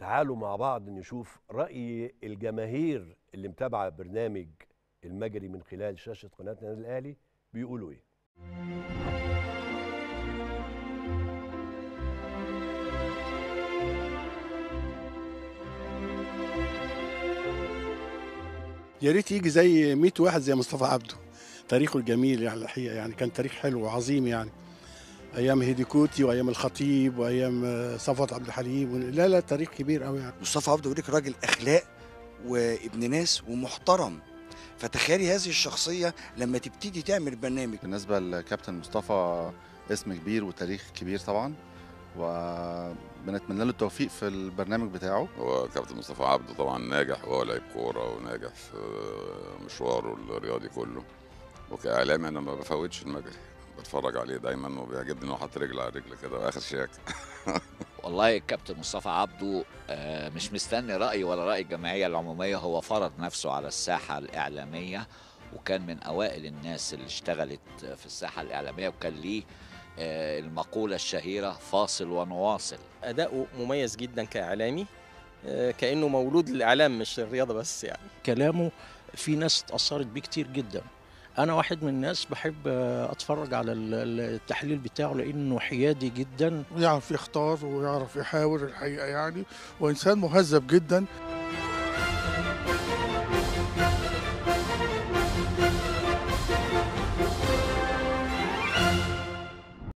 تعالوا مع بعض نشوف رأي الجماهير اللي متابعة برنامج المجري من خلال شاشة قناة النادي الأهلي بيقولوا إيه يا ريت يجي زي 100 واحد زي مصطفى عبده تاريخه الجميل يعني الحقيقه يعني كان تاريخ حلو وعظيم يعني ايام هيديكوتي وايام الخطيب وايام آه، صفوت عبد الحليم لا لا تاريخ كبير قوي يعني مصطفى عبده وريك راجل اخلاق وابن ناس ومحترم فتخيلي هذه الشخصيه لما تبتدي تعمل برنامج بالنسبة لكابتن مصطفى اسم كبير وتاريخ كبير طبعا وبنتمنى له التوفيق في البرنامج بتاعه هو كابتن مصطفى عبده طبعا ناجح وهو لعيب كوره وناجح في مشواره الرياضي كله وكاعلامي انا ما بفوتش المجري بتفرج عليه دايما وبيعجبني ان هو حاطط رجل على رجل كده واخر شياك والله الكابتن مصطفى عبده آه، مش مستني رأي ولا رأي الجمعية العمومية هو فرض نفسه على الساحة الإعلامية وكان من أوائل الناس اللي اشتغلت في الساحة الإعلامية وكان ليه آه، المقولة الشهيرة فاصل ونواصل أداؤه مميز جدا كإعلامي آه، كأنه مولود للإعلام مش الرياضة بس يعني كلامه في ناس اتأثرت بيه كتير جدا أنا واحد من الناس بحب آه، أتفرج على ال- ال- التحليل بتاعه لأنه حيادي جدا ويعرف يختار ويعرف يحاور الحقيقة يعني وإنسان مهذب جدا